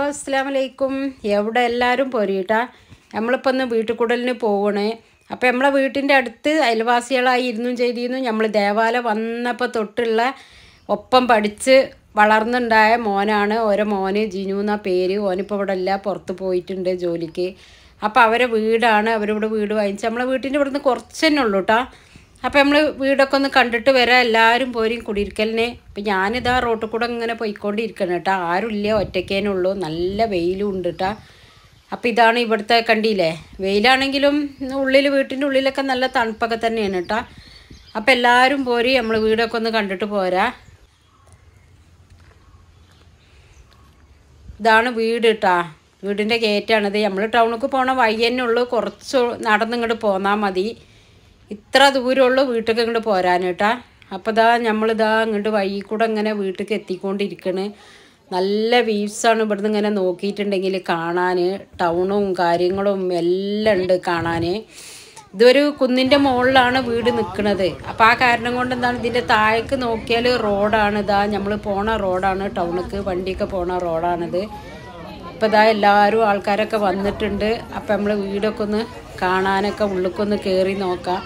അസ്സാം വലൈക്കും എവിടെ എല്ലാവരും പോരീട്ടാ നമ്മളിപ്പോൾ ഒന്ന് വീട്ടിൽ കൂടലിന് പോവണേ അപ്പോൾ നമ്മളെ വീട്ടിൻ്റെ അടുത്ത് അയൽവാസികളായി ഇരുന്നും ചെയ്തിരുന്നു നമ്മൾ ദേവാലയം വന്നപ്പോൾ തൊട്ടുള്ള ഒപ്പം പഠിച്ച് വളർന്നുണ്ടായ മോനാണ് ഓരോ മോന് ജിനു എന്ന പേര് ഓനിപ്പോൾ ഇവിടെ ഇല്ല പുറത്ത് പോയിട്ടുണ്ട് ജോലിക്ക് അപ്പോൾ അവരെ വീടാണ് അവരിവിടെ വീട് വാങ്ങിച്ച് നമ്മളെ വീട്ടിൻ്റെ ഇവിടുന്ന് കുറച്ച് തന്നെ ഉള്ളൂ കേട്ടോ അപ്പോൾ നമ്മൾ വീടൊക്കെ ഒന്ന് കണ്ടിട്ട് വരാം എല്ലാവരും പോരും കുടിയിരിക്കലിന് ഇപ്പം ഞാനിതാ റോട്ടിൽ കൂടെ ഇങ്ങനെ പോയിക്കൊണ്ടിരിക്കണം കേട്ടോ ആരുമില്ല ഒറ്റയ്ക്കേനേ ഉള്ളൂ നല്ല വെയിലും ഉണ്ട് കേട്ടോ അപ്പോൾ ഇതാണ് ഇവിടുത്തെ കണ്ടില്ലേ വെയിലാണെങ്കിലും ഉള്ളിൽ വീട്ടിൻ്റെ ഉള്ളിലൊക്കെ നല്ല തണുപ്പൊക്കെ തന്നെയാണ് കേട്ടോ അപ്പോൾ എല്ലാവരും പോരി നമ്മൾ വീടൊക്കെ ഒന്ന് കണ്ടിട്ട് പോരാ ഇതാണ് വീട് കേട്ടാ വീടിൻ്റെ ഗേറ്റാണിത് നമ്മൾ ടൗണിലേക്ക് പോണ വഴി തന്നെ ഉള്ളൂ കുറച്ച് നടന്നിങ്ങോട്ട് പോന്നാൽ മതി ഇത്ര ദൂരമുള്ളൂ വീട്ടിലേക്ക് ഇങ്ങോട്ട് പോരാൻ കേട്ടാ അപ്പോൾ ഇതാ നമ്മളിതാ ഇങ്ങോട്ട് വഴി കൂടെ ഇങ്ങനെ വീട്ടിലേക്ക് എത്തിക്കൊണ്ടിരിക്കണ് നല്ല വ്യൂസാണ് ഇവിടുന്ന് ഇങ്ങനെ നോക്കിയിട്ടുണ്ടെങ്കിൽ കാണാൻ ടൗണും കാര്യങ്ങളും എല്ലാം ഉണ്ട് കാണാൻ ഇതൊരു കുന്നിൻ്റെ മുകളിലാണ് വീട് നിൽക്കുന്നത് അപ്പോൾ ആ കാരണം കൊണ്ട് എന്താണ് ഇതിൻ്റെ താഴേക്ക് നോക്കിയാൽ റോഡാണ് ഇതാ നമ്മൾ പോണ റോഡാണ് ടൗണിക്ക് വണ്ടിയൊക്കെ പോണ റോഡാണിത് അപ്പോൾ ഇതാ എല്ലാവരും ആൾക്കാരൊക്കെ വന്നിട്ടുണ്ട് അപ്പം നമ്മൾ വീടൊക്കെ ഒന്ന് കാണാനൊക്കെ ഉള്ളിക്കൊന്ന് കയറി നോക്കാം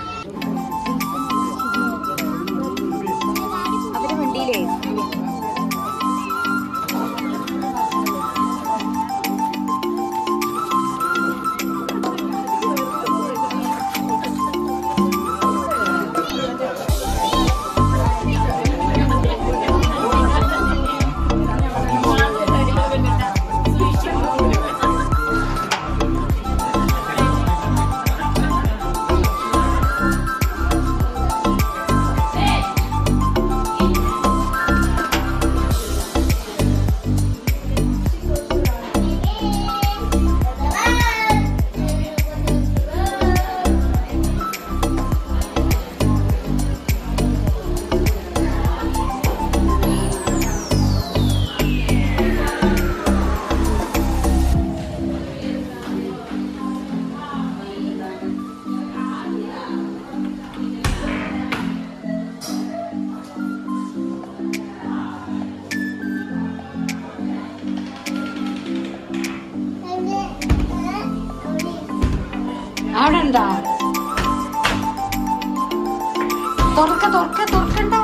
അവിടെ ഉണ്ടാ തുറക്ക തുറക്ക തുറക്കണ്ട